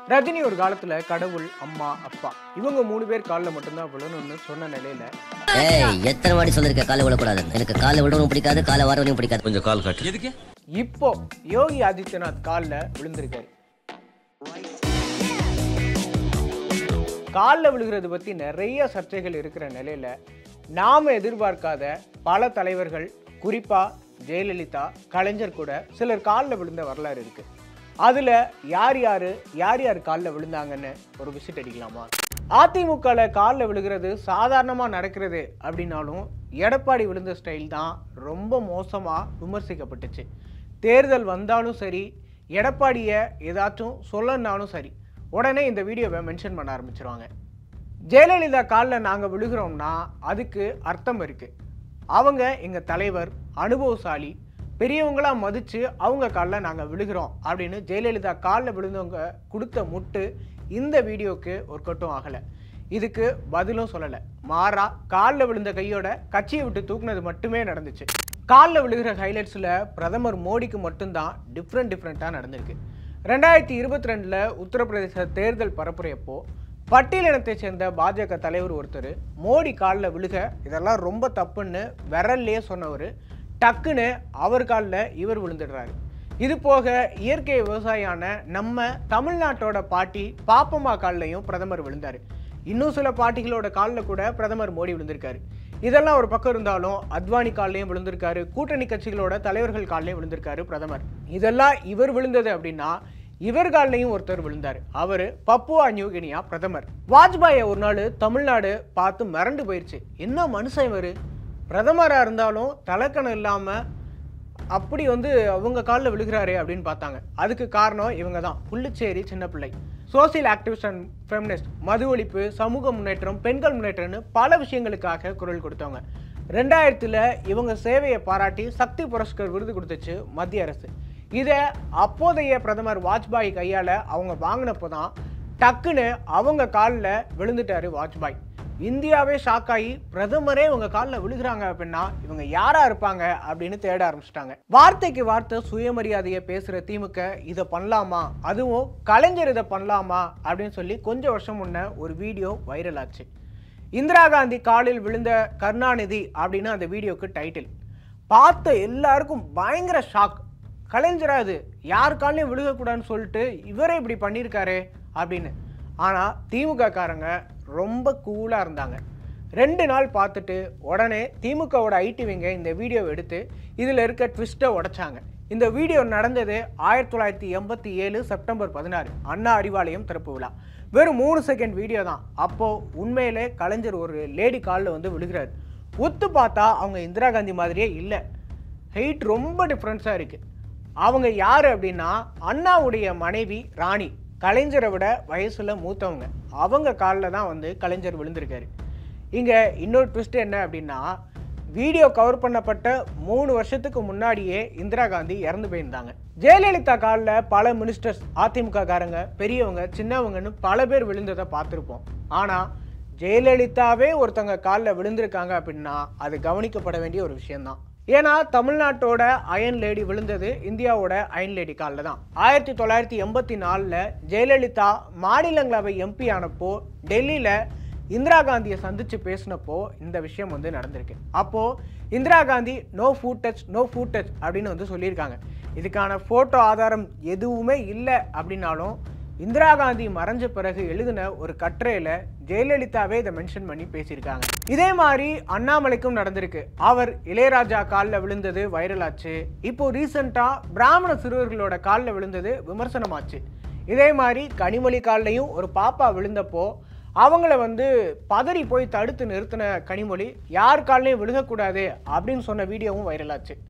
ரஜினி ஒரு காலத்துல கடவுள் அம்மா அப்பா இவங்க மூணு பேர் காலில் மட்டும்தான் விழணும்னு சொன்ன நிலையில ஏய் எத்தனை வாட்டி சொல்லிருக்க காலை விடக்கூடாது எனக்கு காலை விடவும் பிடிக்காது காலை வரவனையும் பிடிக்காது கொஞ்சம் கால் காட்டு எதுக்கு இப்போ யோகி ஆதித்யநாத் காலில் விழுந்திருக்காரு காலில் விழுகிறது பத்தி நிறைய சர்ச்சைகள் இருக்கிற நிலையில நாம எதிர்பார்க்காத பல தலைவர்கள் குறிப்பா ஜெயலலிதா கலைஞர் கூட சிலர் காலில் விழுந்த வரலாறு இருக்கு அதுல யார் யாரு யார் யார் காலில் விழுந்தாங்கன்னு ஒரு விசிட் அடிக்கலாமா அதிமுகல காலில் விழுகிறது சாதாரணமா நடக்கிறது அப்படின்னாலும் எடப்பாடி விழுந்த ஸ்டைல் தான் ரொம்ப மோசமா விமர்சிக்கப்பட்டுச்சு தேர்தல் வந்தாலும் சரி எடப்பாடியை ஏதாச்சும் சொல்லனாலும் சரி உடனே இந்த வீடியோவை மென்ஷன் பண்ண ஆரம்பிச்சிருவாங்க ஜெயலலிதா காலில் நாங்கள் விழுகிறோம்னா அதுக்கு அர்த்தம் இருக்கு அவங்க எங்கள் தலைவர் அனுபவசாலி பெரியவங்களா மதித்து அவங்க காலில் நாங்கள் விழுகிறோம் அப்படின்னு ஜெயலலிதா காலில் விழுந்தவங்க கொடுத்த முட்டு இந்த வீடியோக்கு ஒர்க்கட்டும் ஆகலை இதுக்கு பதிலும் சொல்லலை மாறா காலில் விழுந்த கையோட கட்சியை விட்டு தூக்குனது மட்டுமே நடந்துச்சு காலில் விழுகிற ஹைலைட்ஸில் பிரதமர் மோடிக்கு மட்டும்தான் டிஃப்ரெண்ட் டிஃப்ரெண்ட்டாக நடந்திருக்கு ரெண்டாயிரத்தி இருபத்தி ரெண்டில் உத்தரப்பிரதேச தேர்தல் பரப்புரையப்போ பட்டியலினத்தை சேர்ந்த பாஜக தலைவர் ஒருத்தர் மோடி காலில் விழுக இதெல்லாம் ரொம்ப தப்புன்னு விரல்லே சொன்னவர் டக்குன்னு அவர் காலில் இவர் விழுந்துடுறாரு இது போக இயற்கை விவசாயியான நம்ம தமிழ்நாட்டோட பாட்டி பாப்பம்மா கால்லையும் பிரதமர் விழுந்தாரு இன்னும் சில பாட்டிகளோட காலில் கூட பிரதமர் மோடி விழுந்திருக்காரு இதெல்லாம் ஒரு பக்கம் இருந்தாலும் அத்வானி கால்லையும் விழுந்திருக்காரு கூட்டணி கட்சிகளோட தலைவர்கள் கால்லையும் விழுந்திருக்காரு பிரதமர் இதெல்லாம் இவர் விழுந்தது அப்படின்னா இவர் கால்லையும் ஒருத்தர் விழுந்தார் அவர் பப்புவா நியூகினியா பிரதமர் வாஜ்பாயை ஒரு நாள் தமிழ்நாடு பார்த்து மிரண்டு போயிருச்சு என்ன மனுஷன் இவர் பிரதமராக இருந்தாலும் தலக்கணம் இல்லாமல் அப்படி வந்து அவங்க காலில் விழுகிறாரே அப்படின்னு பார்த்தாங்க அதுக்கு காரணம் இவங்க தான் Pullicheri Chinna Pillai social activist and feminist மது ஒழிப்பு சமூக முன்னேற்றம் பெண்கள் முன்னேற்றம்னு பல விஷயங்களுக்காக குரல் கொடுத்தவங்க ரெண்டாயிரத்தில் இவங்க சேவையை பாராட்டி சக்தி புரஸ்கர் விருது கொடுத்துச்சு மத்திய அரசு இதை அப்போதைய பிரதமர் வாஜ்பாய் கையால் அவங்க வாங்கினப்போ தான் டக்குன்னு அவங்க காலில் விழுந்துட்டாரு வாஜ்பாய் இந்தியாவே ஷாக் ஆகி பிரதமரே இவங்க காலில் விழுகிறாங்க அப்படின்னா இவங்க யாரா இருப்பாங்க அப்படின்னு தேட ஆரம்பிச்சிட்டாங்க வார்த்தைக்கு வார்த்தை சுயமரியாதையை பேசுற திமுக இதை பண்ணலாமா அதுவும் கலைஞர் இதை பண்ணலாமா அப்படின்னு சொல்லி கொஞ்சம் வருஷம் முன்ன ஒரு வீடியோ வைரல் ஆச்சு இந்திரா காந்தி காலில் விழுந்த கருணாநிதி அப்படின்னு அந்த வீடியோக்கு டைட்டில் பார்த்த எல்லாருக்கும் பயங்கர ஷாக் கலைஞரா இது யார் காலையும் விழுகக்கூடாதுன்னு சொல்லிட்டு இவரே இப்படி பண்ணியிருக்காரு அப்படின்னு ஆனால் திமுக காரங்க ரொம்ப கூலாக இருந்தாங்க ரெண்டு நாள் பார்த்துட்டு உடனே திமுகவோட ஐடி விங்க இந்த வீடியோவை எடுத்து இதில் இருக்க ட்விஸ்ட்டை உடைச்சாங்க இந்த வீடியோ நடந்தது ஆயிரத்தி தொள்ளாயிரத்தி எண்பத்தி ஏழு செப்டம்பர் பதினாறு அண்ணா அறிவாலயம் திறப்பு விழா வெறும் மூணு செகண்ட் வீடியோ தான் அப்போது உண்மையிலே கலைஞர் ஒரு லேடி காலில் வந்து விழுகிறாரு ஒத்து பார்த்தா அவங்க இந்திரா காந்தி மாதிரியே இல்லை ஹைட் ரொம்ப டிஃப்ரென்ஸாக இருக்குது அவங்க யார் அப்படின்னா அண்ணாவுடைய மனைவி ராணி கலைஞரை விட வயசில் மூத்தவங்க அவங்க காலில் தான் வந்து கலைஞர் விழுந்திருக்காரு இங்கே இன்னொரு ட்விஸ்ட் என்ன அப்படின்னா வீடியோ கவர் பண்ணப்பட்ட மூணு வருஷத்துக்கு முன்னாடியே இந்திரா காந்தி இறந்து போயிருந்தாங்க ஜெயலலிதா காலில் பல மினிஸ்டர்ஸ் அதிமுக காரங்க பெரியவங்க சின்னவங்கன்னு பல பேர் விழுந்ததை பார்த்துருப்போம் ஆனால் ஜெயலலிதாவே ஒருத்தவங்க காலில் விழுந்திருக்காங்க அப்படின்னா அது கவனிக்கப்பட வேண்டிய ஒரு விஷயம்தான் ஏன்னா தமிழ்நாட்டோட அயன் லேடி விழுந்தது இந்தியாவோட அயன் லேடி காலில் தான் ஆயிரத்தி தொள்ளாயிரத்தி எண்பத்தி நாலில் ஜெயலலிதா மாநிலங்களவை எம்பி ஆனப்போ டெல்லியில் இந்திரா காந்தியை சந்திச்சு பேசினப்போ இந்த விஷயம் வந்து நடந்திருக்கு அப்போ Indira Gandhi no foot touch no foot touch அப்படின்னு வந்து சொல்லியிருக்காங்க இதுக்கான ஃபோட்டோ ஆதாரம் எதுவுமே இல்லை அப்படின்னாலும் இந்திரா காந்தி மறைஞ்ச பிறகு எழுதின ஒரு கட்டுரையில ஜெயலலிதாவே இதை மென்ஷன் பண்ணி பேசியிருக்காங்க இதே மாதிரி அண்ணாமலைக்கும் நடந்திருக்கு அவர் இளையராஜா காலில் விழுந்தது வைரல் ஆச்சு இப்போ ரீசெண்டா பிராமண சிறுவர்களோட காலில் விழுந்தது விமர்சனமாச்சு இதே மாதிரி கனிமொழி கால்லையும் ஒரு பாப்பா விழுந்தப்போ அவங்கள வந்து பதறி போய் தடுத்து நிறுத்தின கனிமொழி யார் காலையும் விழுகக்கூடாது அப்படின்னு சொன்ன வீடியோவும் வைரல் ஆச்சு